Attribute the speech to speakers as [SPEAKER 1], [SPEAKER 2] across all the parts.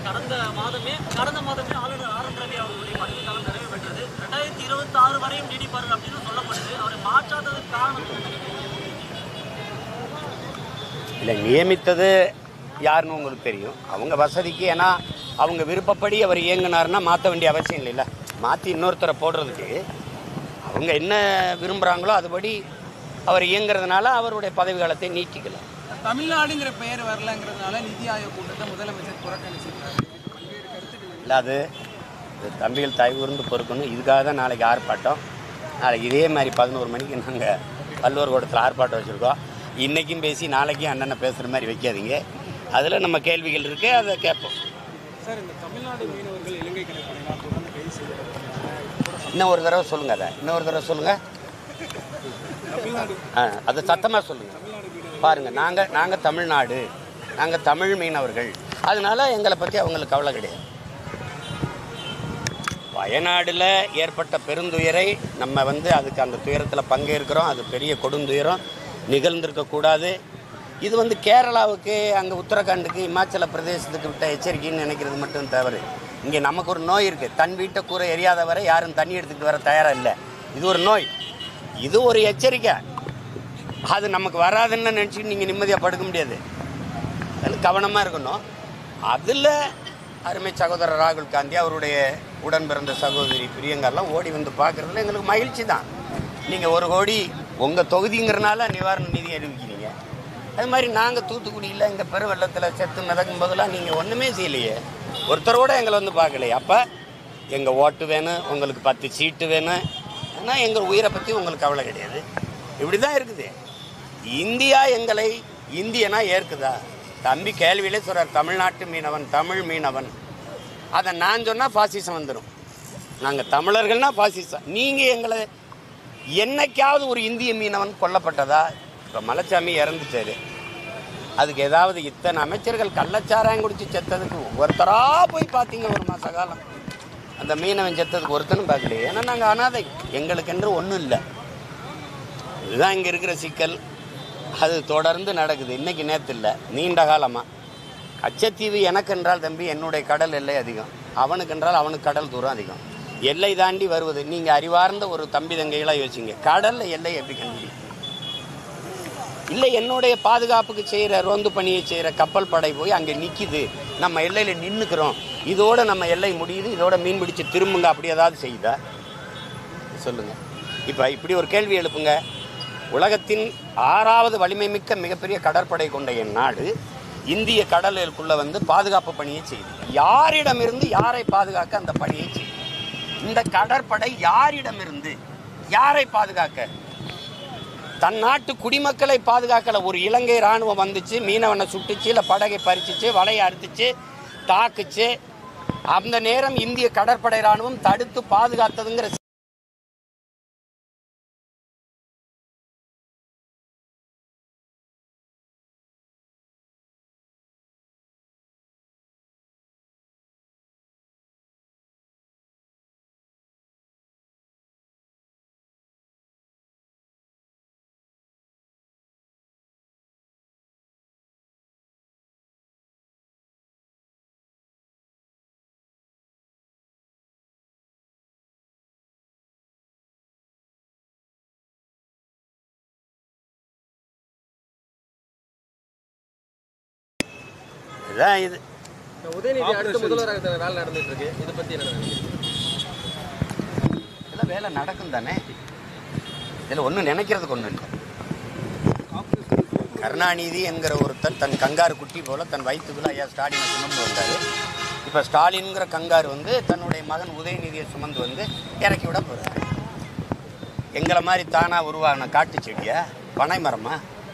[SPEAKER 1] கடந்த மாதமே கடந்த மாதமே ஆளுநர் ஆர் என் ரவி அவர்களுடைய பதவிக்காலம் நிறைவு பெற்றது ரெண்டாயிரத்தி இருபத்தி ஆறு வரையும் நீடிப்பார் அப்படின்னு சொல்லப்படுது அவரை மாற்றாததுக்கு காரணம் என்ன நினைக்கிறீங்க?
[SPEAKER 2] இல்லை நியமித்தது யாருன்னு உங்களுக்கு தெரியும் அவங்க வசதிக்கு ஏன்னா அவங்க விருப்பப்படி அவர் இயங்கினாருன்னா மாற்ற வேண்டிய அவசியம் இல்லைல்ல மாற்றி இன்னொருத்தரை போடுறதுக்கு அவங்க என்ன விரும்புகிறாங்களோ அதுபடி அவர் இயங்குறதுனால அவருடைய பதவி காலத்தை நீட்டிக்கலாம்
[SPEAKER 3] தமிழ்நாடுங்கிற பெயர் வரலங்கிறதுனால நிதி ஆயோக் கூட்டத்தை முதலமைச்சர் புறக்கணிச்சிருக்காரு பல்வேறு கருத்துக்கள்
[SPEAKER 2] இல்லை அது இது தம்பிகள் தாய் உருந்து பொறுக்கணும் இதுக்காக தான் நாளைக்கு ஆர்ப்பாட்டம் நாளைக்கு இதே மாதிரி பதினோரு மணிக்கு நாங்கள் பல்வேறு கூடத்தில் ஆர்ப்பாட்டம் வச்சுருக்கோம் இன்றைக்கும் பேசி நாளைக்கும் அண்ணனை பேசுகிற மாதிரி வைக்காதீங்க அதில் நம்ம கேள்விகள் இருக்குது அதை கேட்போம்
[SPEAKER 3] சார் இந்த தமிழ்நாடு மீனவர்கள் இலங்கை கடற்படையினால் தொடர்ந்து கைது செய்யப்பட்டிருக்காங்க
[SPEAKER 2] இன்னும் ஒரு தடவை சொல்லுங்கள் அதை இன்னொரு தடவை சொல்லுங்கள்
[SPEAKER 3] தமிழ்நாடு
[SPEAKER 2] ஆ அதை சத்தமாக சொல்லுங்கள் பாருங்கள் நாங்கள் நாங்கள் தமிழ்நாடு நாங்கள் தமிழ் மீனவர்கள் அதனால எங்களை பற்றி அவங்களுக்கு கவலை கிடையாது வயநாடில் ஏற்பட்ட பெருந்துயரை நம்ம வந்து அதுக்கு அந்த துயரத்தில் பங்கேற்கிறோம் அது பெரிய கொடுந்துயரம் நிகழ்ந்திருக்க கூடாது இது வந்து கேரளாவுக்கு அங்கே உத்தரகாண்டுக்கு இமாச்சல பிரதேசத்துக்கு விட்ட எச்சரிக்கைன்னு நினைக்கிறது மட்டும் தவறு இங்கே நமக்கு ஒரு நோய் இருக்குது தன் வீட்டை கூரை எரியாத வரை யாரும் தண்ணி எடுத்துக்கிட்டு வர தயாராக இல்லை இது ஒரு நோய் இது ஒரு எச்சரிக்கை அது நமக்கு வராதுன்னு நினச்சிட்டு நீங்கள் நிம்மதியாக படுக்க முடியாது அதில் கவனமாக இருக்கணும் அதில் அருமை சகோதரர் ராகுல் காந்தி அவருடைய உடன் பிறந்த சகோதரி பிரியங்காலாம் ஓடி வந்து பார்க்குறதுல எங்களுக்கு மகிழ்ச்சி தான் நீங்கள் ஒரு கோடி உங்கள் தொகுதிங்கிறனால நிவாரண நிதி அறிவிக்கிறீங்க அது மாதிரி நாங்கள் தூத்துக்குடியில் எங்கள் பெரு வெள்ளத்தில் செத்து மிதக்கும் போதெல்லாம் நீங்கள் ஒன்றுமே செய்யலையே ஒருத்தரோட எங்களை வந்து பார்க்கலையே அப்போ எங்கள் ஓட்டு வேணும் உங்களுக்கு பத்து சீட்டு வேணும் ஆனால் எங்கள் உயிரை பற்றி உங்களுக்கு கவலை கிடையாது இப்படி தான் இருக்குது இந்தியா எங்களை இந்தியனா ஏற்குதா தம்பி கேள்வியிலே சொல்கிறார் தமிழ்நாட்டு மீனவன் தமிழ் மீனவன் அதை நான் சொன்னால் பாசிசம் வந்துடும் நாங்கள் தமிழர்கள்னா பாசிசம் நீங்கள் எங்களை என்னைக்காவது ஒரு இந்திய மீனவன் கொல்லப்பட்டதா இப்போ மலைச்சாமி இறந்துட்டாரு அதுக்கு ஏதாவது இத்தனை அமைச்சர்கள் கள்ளச்சாராயம் குடிச்சு செத்ததுக்கு ஒவ்வொருத்தரா போய் பார்த்தீங்க ஒரு மாத காலம் அந்த மீனவன் செத்ததுக்கு ஒருத்தனும் பார்க்கலையே ஏன்னா நாங்கள் அனாதை எங்களுக்கென்று ஒன்றும் இல்லை இதுதான் இங்கே இருக்கிற சிக்கல் அது தொடர்ந்து நடக்குது இன்னைக்கு நேற்று இல்லை நீண்ட காலமாக கச்சத்தீவு எனக்கு என்றால் தம்பி என்னுடைய கடல் எல்லை அதிகம் அவனுக்கு என்றால் அவனுக்கு கடல் தூரம் அதிகம் எல்லை தாண்டி வருவது நீங்கள் அறிவார்ந்த ஒரு தம்பி தங்கைகளாக யோசிங்க கடலில் எல்லை எப்படி கண்டுபிடிக்கும் இல்லை என்னுடைய பாதுகாப்புக்கு செய்கிற ரோந்து பணியை செய்கிற கப்பல் படை போய் அங்கே நிற்கிது நம்ம எல்லையில் நின்றுக்கிறோம் இதோட நம்ம எல்லை முடியுது இதோட மீன் பிடிச்சு திரும்புங்க அப்படி ஏதாவது செய்யுதா சொல்லுங்க இப்போ இப்படி ஒரு கேள்வி எழுப்புங்க உலகத்தின் ஆறாவது வலிமை மிக்க மிகப்பெரிய கடற்படை கொண்ட என் நாடு இந்திய கடலுக்குள்ள வந்து பாதுகாப்பு பணியை செய்யுது யாரிடமிருந்து யாரை பாதுகாக்க அந்த பணியை செய்யுது இந்த கடற்படை யாரிடமிருந்து யாரை பாதுகாக்க தன் நாட்டு குடிமக்களை பாதுகாக்கல ஒரு இலங்கை ராணுவம் வந்துச்சு மீனவனை சுட்டுச்சு இல்லை படகை பறிச்சுச்சு வலையை அறுத்துச்சு தாக்குச்சு அந்த நேரம் இந்திய கடற்படை ராணுவம் தடுத்து பாதுகாத்ததுங்கிற இதான் இது
[SPEAKER 4] உதயநிதி அடுத்த முதல்வராக வேலை நடந்துட்டு இருக்கு இதை பத்தி என்ன நினைக்கிறீங்க?
[SPEAKER 2] இதெல்லாம் வேலை நடக்கும் தானே இதில் ஒன்றும் நினைக்கிறதுக்கு ஒன்றும் இல்லை கருணாநிதி என்கிற ஒருத்தர் தன் கங்காரு குட்டி போல தன் வயிற்றுக்குள்ள ஐயா ஸ்டாலினை சுமந்து வந்தார் இப்போ ஸ்டாலின்ங்கிற கங்காரு வந்து தன்னுடைய மகன் உதயநிதியை சுமந்து வந்து இறக்கி விட போகிறார் எங்களை மாதிரி தானாக உருவாகின காட்டு செடியா பனை மரமா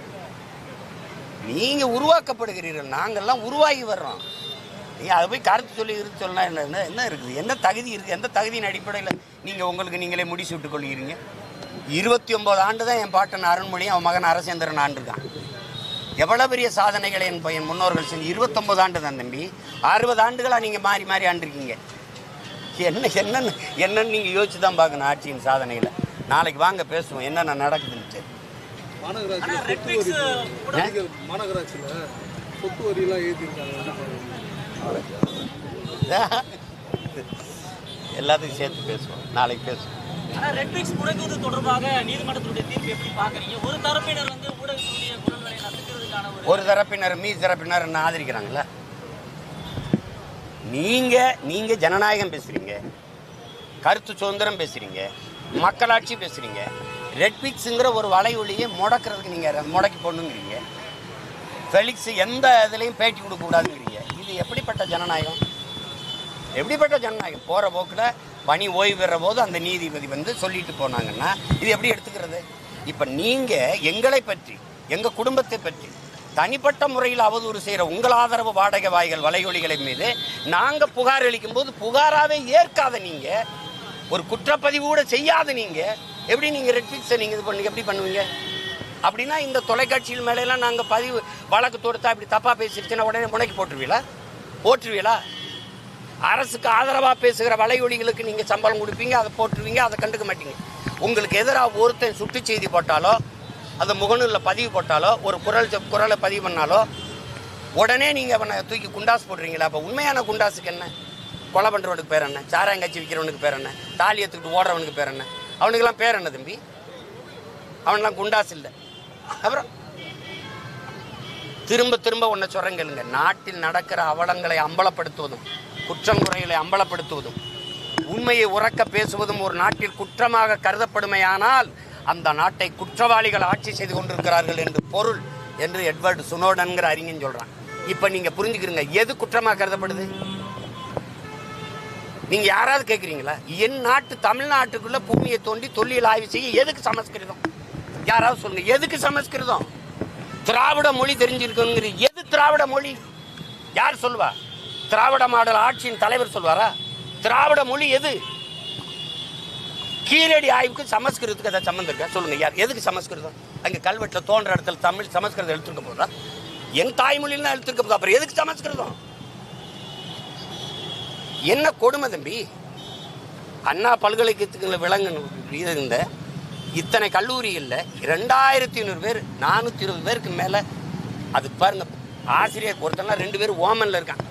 [SPEAKER 2] நீங்கள் உருவாக்கப்படுகிறீர்கள் நாங்கள்லாம் உருவாகி வர்றோம் நீங்கள் அதை போய் கருத்து சொல்லி இருக்கு சொன்னா என்ன என்ன- என்ன இருக்குது என்ன தகுதி இருக்குது எந்த தகுதியின் அடிப்படையில் நீங்கள் உங்களுக்கு நீங்களே முடிச்சு விட்டுக் கொள்கிறீங்க இருபத்தி ஒம்பது ஆண்டு தான் என் பாட்டன் அருண்மொழி அவன் மகன் அரசேந்திரன் ஆண்டிருக்கான் எவ்வளோ பெரிய சாதனைகளை என் பையன் முன்னோர்கள் செஞ்சு இருபத்தொம்பது ஆண்டு தான் தம்பி அறுபது ஆண்டுகளாக நீங்கள் மாறி மாறி ஆண்டிருக்கீங்க என்ன என்னன்னு என்னன்னு நீங்கள் யோசிச்சு தான் பார்க்கணும் ஆட்சியின் சாதனைகளை நாளைக்கு வாங்க பேசுவோம் என்னென்ன நடக்குதுன்ட்டு
[SPEAKER 1] ஆனா ரெட் விக்ஸ்
[SPEAKER 3] மாநகராட்சியில் சொத்து வரியெல்லாம் ஏற்றிருக்காங்க
[SPEAKER 2] புரியுதா எல்லாத்தையும் சேர்த்து பேசுவோம் நாளைக்கு பேசுவோம்
[SPEAKER 1] ஆனா ரெட் பிக்ஸ் முடக்குவது தொடர்பாக நீதிமன்றத்துடைய தீர்ப்பு எப்படி பாக்குறீங்க ஒரு தரப்பினர் வந்து ஊடகத்துடைய குரல்களை நசுக்கிறதுக்கான ஒரு
[SPEAKER 2] ஒரு தரப்பினர் மீ தரப்பினர் என்ன ஆதரிக்கிறாங்களா நீங்க நீங்க ஜனநாயகம் பேசுறீங்க கருத்து சுதந்திரம் பேசுறீங்க மக்களாட்சி பேசுறீங்க ரெட் பிக்ஸுங்கிற ஒரு வலையொலியை முடக்கிறதுக்கு நீங்க முடக்கி போடணுங்கிறீங்க ஃபெலிக்ஸ் எந்த இதுலையும் பேட்டி கொடுக்க கூடாதுங்கிறீங்க இது எப்படிப்பட்ட ஜனநாயகம் எப்படிப்பட்ட ஜனநாயகம் போகிற போக்கில் பணி ஓய்வு பெற போது அந்த நீதிபதி வந்து சொல்லிட்டு போனாங்கன்னா இது எப்படி எடுத்துக்கிறது இப்போ நீங்கள் எங்களை பற்றி எங்கள் குடும்பத்தை பற்றி தனிப்பட்ட முறையில் அவதூறு செய்கிற உங்கள் ஆதரவு வாடகை வாய்கள் வலையொலிகளை மீது நாங்கள் புகார் அளிக்கும் போது புகாராகவே ஏற்காத நீங்கள் ஒரு குற்றப்பதிவு கூட செய்யாத நீங்கள் எப்படி நீங்கள் ரெட்ஃபிக்ஸை நீங்கள் இது பண்ணி எப்படி பண்ணுவீங்க அப்படின்னா இந்த தொலைக்காட்சிகள் மேலெல்லாம் நாங்கள் பதிவு வழக்கு தொடுத்தா இப்படி தப்பாக பேசிருச்சுன்னா உடனே முனைக்கு போட்டுருவீங்களா போட்டுருவீங்களா அரசுக்கு ஆதரவாக பேசுகிற வலையொலிகளுக்கு நீங்கள் சம்பளம் கொடுப்பீங்க அதை போட்டுருவீங்க அதை கண்டுக்க மாட்டீங்க உங்களுக்கு எதிராக ஒருத்தன் சுட்டு செய்தி போட்டாலோ அந்த முகநூலில் பதிவு போட்டாலோ ஒரு குரல் செ- குரலை பதிவு பண்ணாலோ உடனே நீங்கள் அவனை தூக்கி குண்டாஸ் போடுறீங்களா அப்போ உண்மையான குண்டாஸுக்கு என்ன கொலை பண்ணுறவனுக்கு பேர் என்ன சாராயங்காய்ச்சி விற்கிறவனுக்கு பேர் என்ன தாலி எடுத்துக்கிட்டு ஓடுறவனுக்கு பேர் என்ன அவனுக்கெல்லாம் பேர் என்ன தம்பி அவன்லாம் குண்டாஸ் இல்லை அப்புறம் திரும்ப திரும்ப ஒன்றை சொல்கிறேன் கேளுங்க நாட்டில் நடக்கிற அவலங்களை அம்பலப்படுத்துவதும் குற்றங்குறைகளை அம்பலப்படுத்துவதும் உண்மையை உறக்க பேசுவதும் ஒரு நாட்டில் குற்றமாக கருதப்படுமையானால் அந்த நாட்டை குற்றவாளிகள் ஆட்சி செய்து கொண்டிருக்கிறார்கள் என்று பொருள் என்று எட்வர்டு சுனோடன்கிற அறிஞன் சொல்றான் இப்போ நீங்க புரிஞ்சுக்கிறீங்க எது குற்றமாக கருதப்படுது நீங்க யாராவது கேட்குறீங்களா என் நாட்டு தமிழ்நாட்டுக்குள்ள பூமியை தோண்டி தொல்லியல் ஆய்வு செய்ய எதுக்கு சமஸ்கிருதம் யாராவது சொல்லுங்க எதுக்கு சமஸ்கிருதம் திராவிட மொழி தெரிஞ்சிருக்குங்கிற எது திராவிட மொழி யார் சொல்லுவா திராவிட மாடல் ஆட்சியின் தலைவர் சொல்வாரா திராவிட மொழி எது கீழடி ஆய்வுக்கு சமஸ்கிருதத்துக்கு ஏதாவது சம்மந்தம் இருக்கா சொல்லுங்க யார் எதுக்கு சமஸ்கிருதம் அங்கே கல்வெட்டில் தோன்ற இடத்துல தமிழ் சமஸ்கிருதம் எழுத்துருக்க போதா என் தாய்மொழியில் தான் எழுத்துருக்க போதா அப்புறம் எதுக்கு சமஸ்கிருதம் என்ன கொடுமை தம்பி அண்ணா பல்கலைக்கழகத்தில் விளங்கணும் இருந்த இத்தனை கல்லூரிகளில் ரெண்டாயிரத்தி ஐநூறு பேர் நானூற்றி இருபது பேருக்கு மேலே அது பாருங்க ஆசிரியர் ஒருத்தன்லாம் ரெண்டு பேர் ஓமனில் இருக்கான்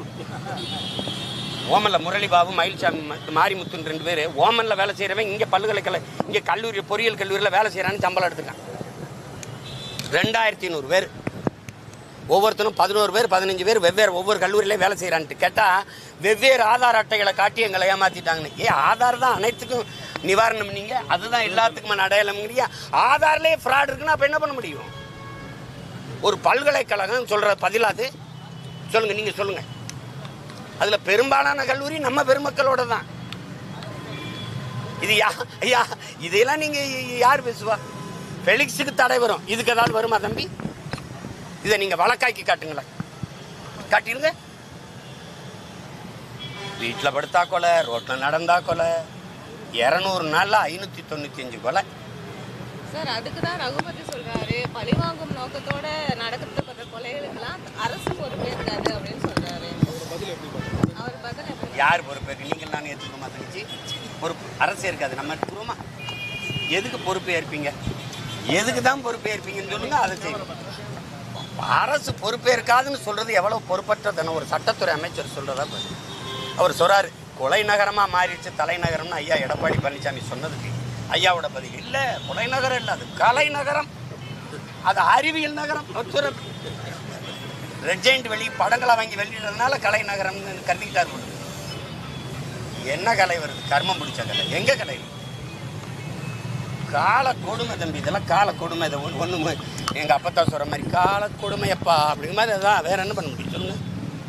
[SPEAKER 2] ஓமனில் முரளிபாபு மயில்சாமி ம- மாரிமுத்துன்னு ரெண்டு பேர் ஓமனில் வேலை செய்கிறவன் இங்கே பல்கலைக்கழக இங்கே கல்லூரி பொறியியல் கல்லூரியில் வேலை செய்கிறான்னு சம்பளம் எடுத்துக்கான் ரெண்டாயிரத்தி ஐநூறு பேர் ஒவ்வொருத்தரும் பதினோரு பேர் பதினஞ்சு பேர் வெவ்வேறு ஒவ்வொரு கல்லூரியிலையும் வேலை செய்கிறான்ட்டு கேட்டால் வெவ்வேறு ஆதார் அட்டைகளை காட்டி எங்களை ஏமாற்றிட்டாங்கன்னு ஏ ஆதார் தான் அனைத்துக்கும் நிவாரணம் நீங்கள் அதுதான் எல்லாத்துக்குமான அடையாளம்ங்கிறீங்க ஆதார்லேயே ஃப்ராட் இருக்குன்னா அப்போ என்ன பண்ண முடியும் ஒரு பல்கலைக்கழகம் சொல்கிற பதிலாது சொல்லுங்கள் நீங்கள் சொல்லுங்கள் அதில் பெரும்பாலான கல்லூரி நம்ம பெருமக்களோட தான் இது யா ஐயா இதையெல்லாம் நீங்கள் யார் பேசுவா ஃபெலிக்ஸுக்கு தடை வரும் இதுக்கு ஏதாவது வருமா தம்பி இதை நீங்கள் வழக்காக்கி காட்டுங்களேன் காட்டிடுங்க வீட்டில் படுத்தா கொலை ரோட்டில் நடந்தா கொலை இரநூறு நாளில் ஐநூற்றி தொண்ணூற்றி அஞ்சு கொலை
[SPEAKER 5] சார் அதுக்கு தான் ரகுபதி சொல்றாரு பழிவாங்கும் நோக்கத்தோட நடத்தப்படுற கொலைகளுக்கெல்லாம் அரசு பொறுப்பேற்காது அப்படின்னு சொல்றாரு அவர் பதில் எப்படி
[SPEAKER 2] யார் பொறுப்பேற்க நீங்கள் நான் ஏற்றுக்கணுமா தங்கச்சி பொறுப்பு அரசு இருக்காது நம்ம எடுத்துக்கிறோமா எதுக்கு பொறுப்பு ஏற்பீங்க எதுக்கு தான் பொறுப்பு ஏற்பீங்கன்னு சொல்லுங்க அதை செய்யுங்க அரசு பொறுப்பேற்காதுன்னு சொல்றது எவ்வளவு பொறுப்பற்றதுன்னு ஒரு சட்டத்துறை அமைச்சர் சொல்றதா பாரு. அவர் சொல்றாரு கொலை நகரமா மாறிடுச்சு தலைநகரம்னு ஐயா எடப்பாடி பழனிசாமி சொன்னதுக்கு ஐயாவோட பதில் இல்ல கொலை நகரம் இல்ல அது கலை நகரம் அது அறிவியல் நகரம் அவர் சொல்றாரு. ரெட் ஜெயிண்ட் வெளி படங்களை வாங்கி வெளியிடுறதுனால கலை நகரம்னு கருதிக்கிட்டார் போல. என்ன கலை வருது கர்மம் பிடிச்ச கலை எங்க கலை கால கொடுமை தம்பி இதெல்லாம் கால கொடுமை இதை ஒன்று எங்கள் அப்பத்தா சொல்கிற மாதிரி கால கொடுமையப்பா அப்படிங்கிற மாதிரி அதான் வேற என்ன பண்ண முடியும் சொல்லுங்க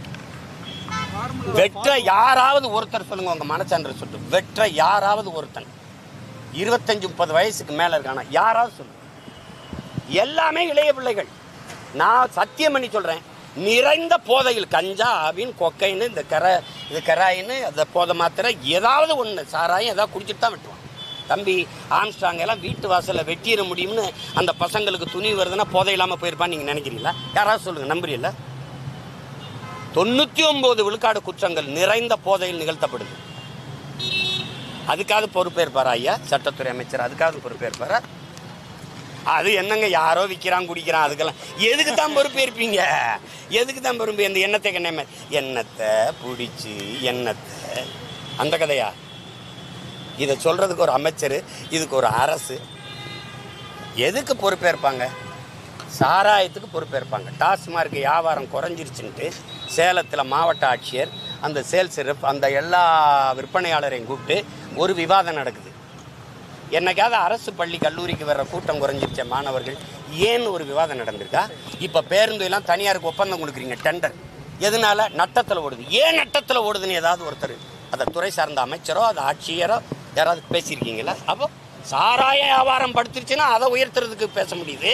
[SPEAKER 2] வெற்ற யாராவது ஒருத்தர் சொல்லுங்க உங்க மனச்சான்ற சொல்லிட்டு வெற்ற யாராவது ஒருத்தன் இருபத்தஞ்சு முப்பது வயசுக்கு மேல இருக்கானா யாராவது சொல்லுங்க எல்லாமே இளைய பிள்ளைகள் நான் சத்தியம் பண்ணி சொல்றேன் நிறைந்த போதையில் கஞ்சா ஆவின் கொக்கைன்னு இந்த கரை இது கராயின்னு அந்த போதை மாத்திரை ஏதாவது ஒன்று சாராயம் ஏதாவது குடிச்சிட்டு தான் வெட்டுவான் தம்பி ஆம்ஸ்டாங் எல்லாம் வீட்டு வாசலில் வெட்டிட முடியும்னு அந்த பசங்களுக்கு துணி வருதுன்னா போதை இல்லாமல் போயிருப்பான்னு நீங்கள் நினைக்கிறீங்களா யாராவது சொல்லுங்கள் நம்புறீங்களா தொண்ணூற்றி ஒம்பது விழுக்காடு குற்றங்கள் நிறைந்த போதையில் நிகழ்த்தப்படுது அதுக்காவது பொறுப்பேற்பாரா ஐயா சட்டத்துறை அமைச்சர் அதுக்காவது பொறுப்பேற்பாரா அது என்னங்க யாரோ விற்கிறான் குடிக்கிறான் அதுக்கெல்லாம் எதுக்கு தான் பொறுப்பேற்பீங்க எதுக்கு தான் பொறுப்பு இந்த எண்ணத்தை கண்ணே எண்ணத்தை பிடிச்சி எண்ணத்தை அந்த கதையா இதை சொல்றதுக்கு ஒரு அமைச்சர் இதுக்கு ஒரு அரசு எதுக்கு பொறுப்பேற்பாங்க சாராயத்துக்கு பொறுப்பேற்பாங்க டாஸ்மார்க் வியாபாரம் குறைஞ்சிருச்சுன்ட்டு சேலத்தில் மாவட்ட ஆட்சியர் அந்த சேல்ஸ் ரெப் அந்த எல்லா விற்பனையாளரையும் கூப்பிட்டு ஒரு விவாதம் நடக்குது என்னைக்காவது அரசு பள்ளி கல்லூரிக்கு வர்ற கூட்டம் குறைஞ்சிருச்ச மாணவர்கள் ஏன்னு ஒரு விவாதம் நடந்திருக்கா இப்போ பேருந்து எல்லாம் தனியாருக்கு ஒப்பந்தம் கொடுக்குறீங்க டெண்டர் எதனால நட்டத்தில் ஓடுது ஏன் நட்டத்தில் ஓடுதுன்னு ஏதாவது ஒருத்தர் அதை துறை சார்ந்த அமைச்சரோ அது ஆட்சியரோ யாராவது பேசியிருக்கீங்களா அப்போ சாராய வியாபாரம் படுத்துருச்சுன்னா அதை உயர்த்துறதுக்கு பேச முடியுது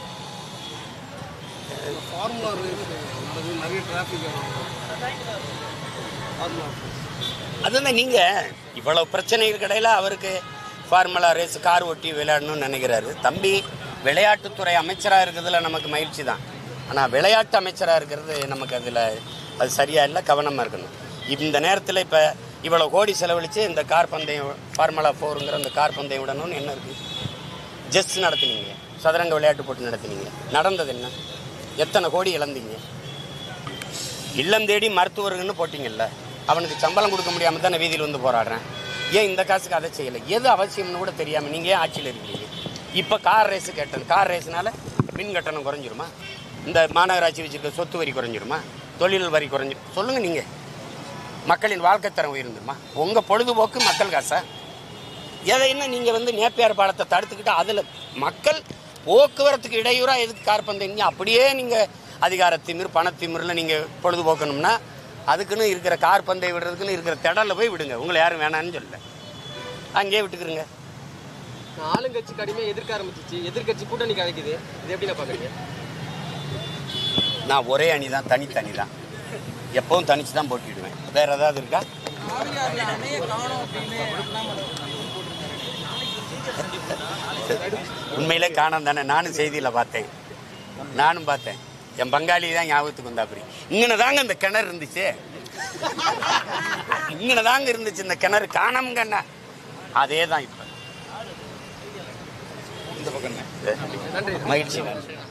[SPEAKER 6] ஃபார்முலா ரேஸ் நடக்குது நிறைய டிராஃபிக் ஃபார்முலா
[SPEAKER 2] அதுதான் நீங்கள் இவ்வளவு பிரச்சனைகள் இடையில அவருக்கு ஃபார்முலா ரேஸ் கார் ஓட்டி விளையாடணும்னு நினைக்கிறாரு தம்பி விளையாட்டுத்துறை அமைச்சராக இருக்கிறதுல நமக்கு மகிழ்ச்சி தான் ஆனால் விளையாட்டு அமைச்சராக இருக்கிறது நமக்கு அதில் அது சரியா இல்லை கவனமாக இருக்கணும் இந்த நேரத்தில் இப்போ இவ்வளோ கோடி செலவழித்து இந்த கார் பந்தயம் ஃபார்முலா ஃபோருங்கிற இந்த கார் பந்தயம் விடணும்னு என்ன இருக்குது ஜெஸ் நடத்துனீங்க சதுரங்க விளையாட்டு போட்டி நடத்துனீங்க நடந்தது என்ன எத்தனை கோடி இழந்தீங்க இல்லம் தேடி மருத்துவர்கள்னு போட்டிங்கல்ல அவனுக்கு சம்பளம் கொடுக்க முடியாமல் தான் நான் வீதியில் வந்து போராடுறேன் ஏன் இந்த காசுக்கு அதை செய்யலை எது அவசியம்னு கூட தெரியாமல் நீங்கள் ஏன் ஆட்சியில் இருக்கிறீங்க இப்போ கார் ரேஸு கேட்டது கார் ரேஸ்னால மின் கட்டணம் குறைஞ்சிருமா இந்த மாநகராட்சி வச்சிருக்க சொத்து வரி குறைஞ்சிருமா தொழில் வரி குறைஞ்சி சொல்லுங்கள் நீங்கள் மக்களின் வாழ்க்கை தரம் உயர்ந்துருமா உங்கள் பொழுதுபோக்கு மக்கள் காசா எதை என்ன நீங்கள் வந்து நேப்பியார் பாலத்தை தடுத்துக்கிட்டு அதில் மக்கள் போக்குவரத்துக்கு இடையூறாக எதுக்கு கார் பந்தீங்க அப்படியே நீங்கள் அதிகார திமிர் பணத்திமிரில் நீங்கள் பொழுதுபோக்கணும்னா அதுக்குன்னு இருக்கிற கார் பந்தயம் விடுறதுக்குன்னு இருக்கிற திடலில் போய் விடுங்க உங்களை யாரும் வேணான்னு சொல்லல அங்கேயே விட்டுக்கிறங்க
[SPEAKER 4] ஆளுங்கட்சி கடுமையாக எதிர்க்க ஆரம்பிச்சிச்சு எதிர்க்கட்சி கூட்டணி கலைக்குது இது எப்படி நான் பார்க்குறீங்க
[SPEAKER 2] நான் ஒரே அணி தான் தனித்தனி தான் எப்பவும் தனிச்சு தான் போட்டிடுவேன் வேற ஏதாவது இருக்கா
[SPEAKER 3] ஆவியாரில் அணைய காணோம் அப்படின்னு அண்ணாமலை
[SPEAKER 2] உண்மையிலே காணோம் தானே நானும் செய்தியில் பார்த்தேன் நானும் பார்த்தேன் என் பங்காளி தான் ஞாபகத்துக்கு வந்தாப்படி இங்கன தாங்க இந்த கிணறு இருந்துச்சு இங்கன தாங்க இருந்துச்சு இந்த கிணறு காணாமங்கண்ணா அதே தான் இப்போ இந்த பக்கம் மகிழ்ச்சி நன்றி